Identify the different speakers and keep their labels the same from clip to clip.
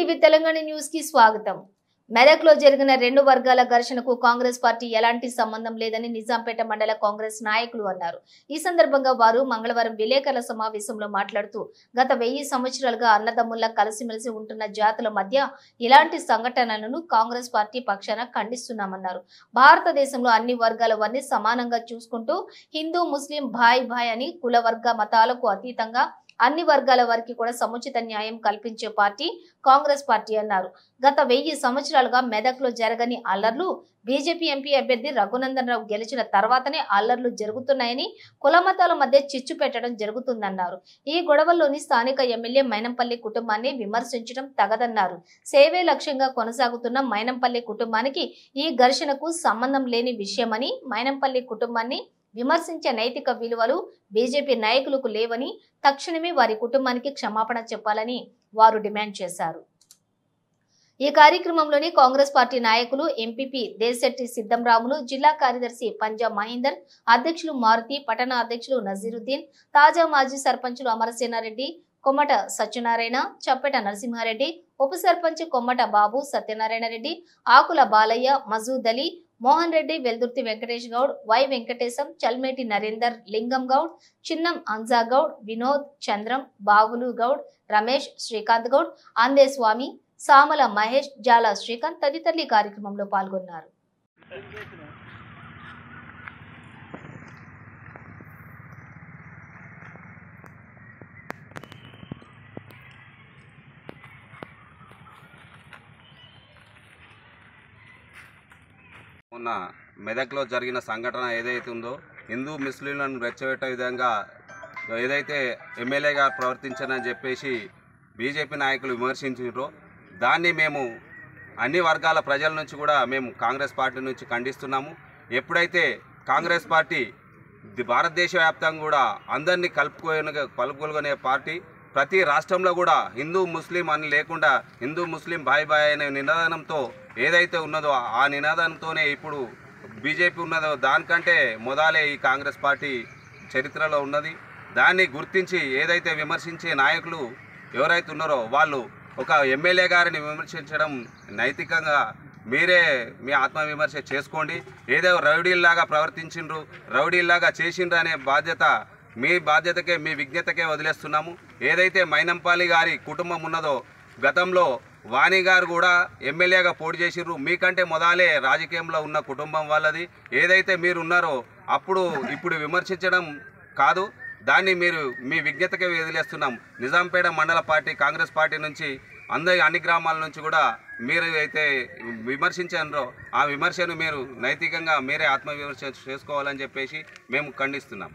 Speaker 1: TV Telangana news కి స్వాగతం మెదక్లో జరిగిన రెండు వర్గాల ఘర్షణకు కాంగ్రెస్ పార్టీ ఎలాంటి సంబంధం లేదని నిజాంపేట మండల కాంగ్రెస్ నాయకులు అన్నారు ఈ సందర్భంగా వారు మంగళవారం విలేకరుల సమావేశంలో మాట్లాడుతూ గత వెయ్యి సంవత్సరాలుగా అన్నదమ్ముల్లా కలిసిమెలిసి ఉంటున్న జాతుల మధ్య ఇలాంటి సంఘటనలను కాంగ్రెస్ పార్టీ పక్షాన ఖండిస్తున్నామన్నారు భారతదేశంలో అన్ని వర్గాల వారిని సమానంగా చూసుకుంటూ హిందూ ముస్లిం భాయ్ భాయ్ అని కుల వర్గ మతాలకు అతీతంగా అన్ని వర్గాల వారికి కూడా సముచిత న్యాయం కల్పించే పార్టీ కాంగ్రెస్ పార్టీ అన్నారు గత వెయ్యి సంవత్సరాలుగా మెదక్లో జరగని అల్లర్లు బీజేపీ ఎంపీ అభ్యర్థి రఘునందన్ రావు గెలిచిన తర్వాతనే అల్లర్లు జరుగుతున్నాయని కులమతాల మధ్య చిచ్చు పెట్టడం జరుగుతుందన్నారు ఈ గొడవల్లోని స్థానిక ఎమ్మెల్యే మైనంపల్లి కుటుంబాన్ని విమర్శించడం తగదన్నారు సేవే లక్ష్యంగా కొనసాగుతున్న మైనంపల్లి కుటుంబానికి ఈ ఘర్షణకు సంబంధం లేని విషయమని మైనంపల్లి కుటుంబాన్ని విమర్శించే నైతిక విలువలు బీజేపీ నాయకులకు లేవని తక్షణమే వారి కుటుంబానికి క్షమాపణ చెప్పాలని వారు డిమాండ్ చేశారు ఈ కార్యక్రమంలోని కాంగ్రెస్ పార్టీ నాయకులు ఎంపీపీ దేశెట్టి సిద్ధంరాములు జిల్లా కార్యదర్శి పంజాబ్ మహేందర్ అధ్యక్షులు మారుతి పట్టణ అధ్యక్షులు నజీరుద్దీన్ తాజా మాజీ సర్పంచులు అమరసేనారెడ్డి కొమ్మట సత్యనారాయణ చప్పెట నరసింహారెడ్డి ఉప సర్పంచ్ కొమ్మట బాబు సత్యనారాయణ రెడ్డి ఆకుల బాలయ్య మజూద్ అలీ మోహన్ రెడ్డి వెల్దుర్తి వెంకటేష్ గౌడ్ వై వెంకటేశం చల్మేటి నరేందర్ లింగం గౌడ్ చిన్నం అంజా గౌడ్ వినోద్ చంద్రం బాగులు గౌడ్ రమేష్ శ్రీకాంత్ గౌడ్ ఆందే స్వామి సామల మహేష్ జాల శ్రీకాంత్ తదితరులు ఈ కార్యక్రమంలో పాల్గొన్నారు
Speaker 2: మొన్న మెదక్లో జరిగిన సంఘటన ఏదైతే ఉందో హిందూ ముస్లింలను రెచ్చగొట్టే విధంగా ఏదైతే ఎమ్మెల్యే గారు ప్రవర్తించారని చెప్పేసి బీజేపీ నాయకులు విమర్శించారో దాన్ని మేము అన్ని వర్గాల ప్రజల నుంచి కూడా మేము కాంగ్రెస్ పార్టీ నుంచి ఖండిస్తున్నాము ఎప్పుడైతే కాంగ్రెస్ పార్టీ ది- భారతదేశ వ్యాప్తంగా కూడా అందరినీ కలుపుకొని కలుపుకొనే పార్టీ ప్రతి రాష్ట్రంలో కూడా హిందూ ముస్లిం అని లేకుండా హిందూ ముస్లిం బాయ్ బాయ్ అనే నినాదంతో ఏదైతే ఉన్నదో ఆ నినాదంతోనే ఇప్పుడు బీజేపీ ఉన్నదో దానికంటే మొదలే ఈ కాంగ్రెస్ పార్టీ చరిత్రలో ఉన్నది దాన్ని గుర్తించి ఏదైతే విమర్శించే నాయకులు ఎవరైతే ఉన్నారో వాళ్ళు ఒక ఎమ్మెల్యే గారిని విమర్శించడం నైతికంగా మీరే మీ ఆత్మవిమర్శ చేసుకోండి ఏదో రౌడీల్లాగా ప్రవర్తించిండ్రు రౌడీల్లాగా చేసిండ్రు అనే బాధ్యత మీ బాధ్యతకే మీ విజ్ఞతకే వదిలేస్తున్నాము ఏదైతే మైనంపాలి గారి కుటుంబం ఉన్నదో గతంలో వాణి గారు కూడా ఎమ్మెల్యేగా పోటీ చేసిర్రు మీకంటే మొదలే రాజకీయంలో ఉన్న కుటుంబం వాళ్ళది ఏదైతే మీరు ఉన్నారో అప్పుడు ఇప్పుడు విమర్శించడం కాదు దాన్ని మీరు మీ విజ్ఞతకే వదిలేస్తున్నాం నిజాంపేట మండల పార్టీ కాంగ్రెస్ పార్టీ నుంచి అందరి అన్ని గ్రామాల నుంచి కూడా మీరు అయితే విమర్శించారో ఆ విమర్శను మీరు నైతికంగా మీరే ఆత్మవిమర్శ చేసుకోవాలని చెప్పేసి మేము ఖండిస్తున్నాం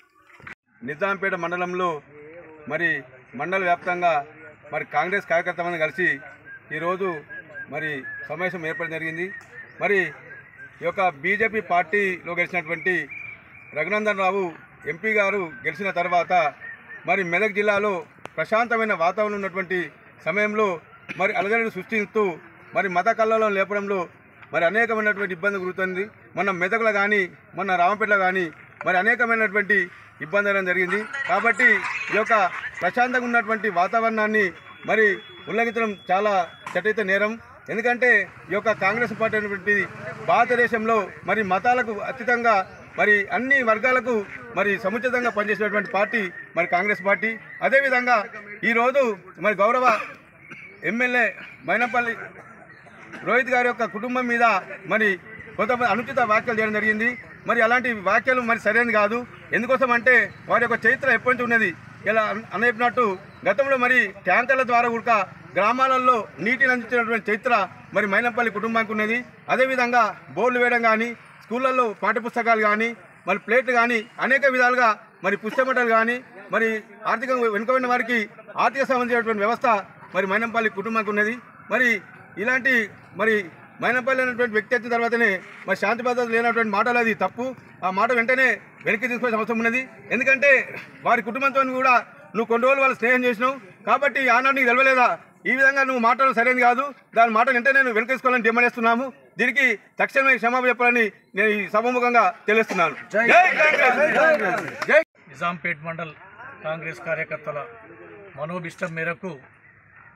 Speaker 3: నిజాంపేట మండలంలో మరి మండల వ్యాప్తంగా మరి కాంగ్రెస్ కార్యకర్తలను కలిసి ఈరోజు మరి సమావేశం ఏర్పడడం జరిగింది మరి ఈ యొక్క బీజేపీ పార్టీలో గెలిచినటువంటి రఘునందన్ రావు ఎంపీ గారు గెలిచిన తర్వాత మరి మెదక్ జిల్లాలో ప్రశాంతమైన వాతావరణం ఉన్నటువంటి సమయంలో మరి అలజడిని సృష్టిస్తూ మరి మత కళ్ళలో లేపడంలో మరి అనేకమైనటువంటి ఇబ్బంది గురుతుంది మన మెదకులో కానీ మన రామపేటలో కానీ మరి అనేకమైనటువంటి ఇబ్బంది అనేది జరిగింది కాబట్టి ఈ యొక్క ప్రశాంతంగా ఉన్నటువంటి వాతావరణాన్ని మరి ఉల్లంఘించడం చాలా చట్టయిత నేరం ఎందుకంటే ఈ యొక్క కాంగ్రెస్ పార్టీ అనేటువంటి భారతదేశంలో మరి మతాలకు అతీతంగా మరి అన్ని వర్గాలకు మరి సముచితంగా పనిచేసినటువంటి పార్టీ మరి కాంగ్రెస్ పార్టీ అదేవిధంగా ఈరోజు మరి గౌరవ ఎమ్మెల్యే మైనపల్లి రోహిత్ గారి యొక్క కుటుంబం మీద మరి కొంతమంది అనుచిత వ్యాఖ్యలు చేయడం జరిగింది మరి అలాంటి వ్యాఖ్యలు మరి సరైనది కాదు ఎందుకోసం అంటే వారి యొక్క చరిత్ర ఎప్పటి నుంచి ఉన్నది ఇలా అన్- అనైపోయినట్టు గతంలో మరి ట్యాంకర్ల ద్వారా కూడా గ్రామాలలో నీటిని అందించినటువంటి చరిత్ర మరి మైనంపల్లి కుటుంబానికి ఉన్నది అదేవిధంగా బోర్డులు వేయడం కానీ స్కూళ్ళల్లో పాఠ్యపుస్తకాలు కానీ మరి ప్లేట్లు కానీ అనేక విధాలుగా మరి పుస్తకమటలు కానీ మరి ఆర్థికంగా వెనుకబడిన వారికి ఆర్థిక సంబంధించినటువంటి వ్యవస్థ మరి మైనంపల్లి కుటుంబానికి ఉన్నది మరి ఇలాంటి మరి మైనపల్లి అనేటువంటి వ్యక్తి వచ్చిన తర్వాతనే మరి శాంతి భద్రత లేనటువంటి మాటలు అది తప్పు ఆ మాట వెంటనే వెనక్కి తీసుకోవాల్సిన అవసరం ఉన్నది ఎందుకంటే వారి కుటుంబంతో కూడా నువ్వు కొన్ని రోజులు వాళ్ళు స్నేహం చేసినావు కాబట్టి ఆనాడు నీకు తెలవలేదా ఈ విధంగా నువ్వు మాటలు సరైనది కాదు దాని మాట వెంటనే నేను వెనక్కి తీసుకోవాలని డిమాండ్ చేస్తున్నాము దీనికి తక్షణమే క్షమాపణ చెప్పాలని నేను ఈ సభముఖంగా తెలుస్తున్నాను జై కాంగ్రెస్ జై
Speaker 4: నిజాంపేట్ మండల్ కాంగ్రెస్ కార్యకర్తల మనోభిష్టం మేరకు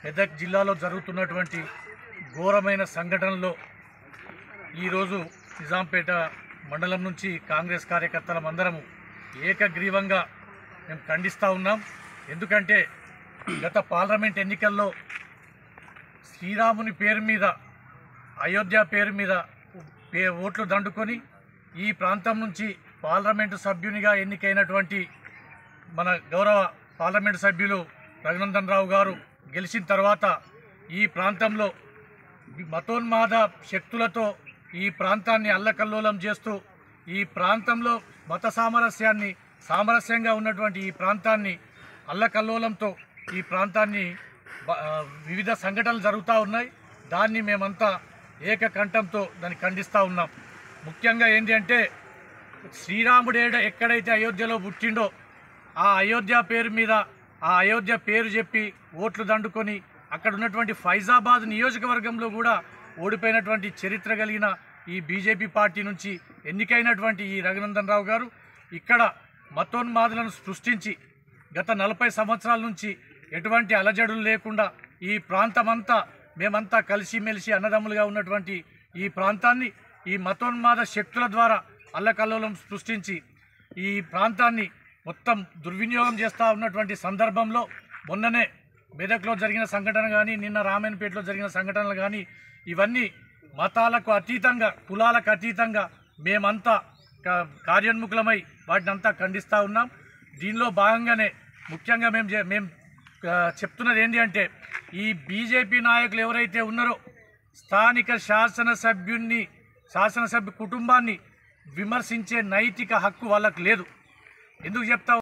Speaker 4: మెదక్ జిల్లాలో జరుగుతున్నటువంటి ఘోరమైన సంఘటనలో ఈరోజు నిజాంపేట మండలం నుంచి కాంగ్రెస్ కార్యకర్తలం అందరము ఏకగ్రీవంగా మేము ఖండిస్తూ ఉన్నాం ఎందుకంటే గత పార్లమెంట్ ఎన్నికల్లో శ్రీరాముని పేరు మీద అయోధ్య పేరు మీద పే ఓట్లు దండుకొని ఈ ప్రాంతం నుంచి పార్లమెంటు సభ్యునిగా ఎన్నికైనటువంటి మన గౌరవ పార్లమెంటు సభ్యులు రఘునందన్ రావు గారు గెలిచిన తర్వాత ఈ ప్రాంతంలో మతోన్మాద శక్తులతో ఈ ప్రాంతాన్ని అల్లకల్లోలం చేస్తూ ఈ ప్రాంతంలో మత సామరస్యాన్ని సామరస్యంగా ఉన్నటువంటి ఈ ప్రాంతాన్ని అల్లకల్లోలంతో ఈ ప్రాంతాన్ని బ- ఆ, వివిధ సంఘటనలు జరుగుతూ ఉన్నాయి దాన్ని మేమంతా ఏకకంఠంతో దాన్ని ఖండిస్తూ ఉన్నాం ముఖ్యంగా ఏంటి అంటే శ్రీరాముడు ఏడ ఎక్కడైతే అయోధ్యలో పుట్టిండో ఆ అయోధ్య పేరు మీద ఆ అయోధ్య పేరు చెప్పి ఓట్లు దండుకొని అక్కడ ఉన్నటువంటి ఫైజాబాద్ నియోజకవర్గంలో కూడా ఓడిపోయినటువంటి చరిత్ర కలిగిన ఈ బీజేపీ పార్టీ నుంచి ఎన్నికైనటువంటి ఈ రఘునందన్ రావు గారు ఇక్కడ మతోన్మాదులను సృష్టించి గత నలభై సంవత్సరాల నుంచి ఎటువంటి అలజడులు లేకుండా ఈ ప్రాంతమంతా మేమంతా కలిసిమెలిసి అన్నదమ్ములుగా ఉన్నటువంటి ఈ ప్రాంతాన్ని ఈ మతోన్మాద శక్తుల ద్వారా అల్లకల్లోలం సృష్టించి ఈ ప్రాంతాన్ని మొత్తం దుర్వినియోగం చేస్తూ ఉన్నటువంటి సందర్భంలో మొన్ననే మెదక్లో జరిగిన సంఘటన కానీ నిన్న రామాయణపేటలో జరిగిన సంఘటనలు కానీ ఇవన్నీ మతాలకు అతీతంగా కులాలకు అతీతంగా మేమంతా కా- కార్యోన్ముఖులమై వాటిని అంతా ఖండిస్తూ ఉన్నాం దీనిలో భాగంగానే ముఖ్యంగా మేము చే- మేము ఆ, చెప్తున్నది ఏంటి అంటే ఈ బీజేపీ నాయకులు ఎవరైతే ఉన్నారో స్థానిక శాసనసభ్యున్ని శాసనసభ్యు కుటుంబాన్ని విమర్శించే నైతిక హక్కు వాళ్ళకు లేదు ఎందుకు చెప్తా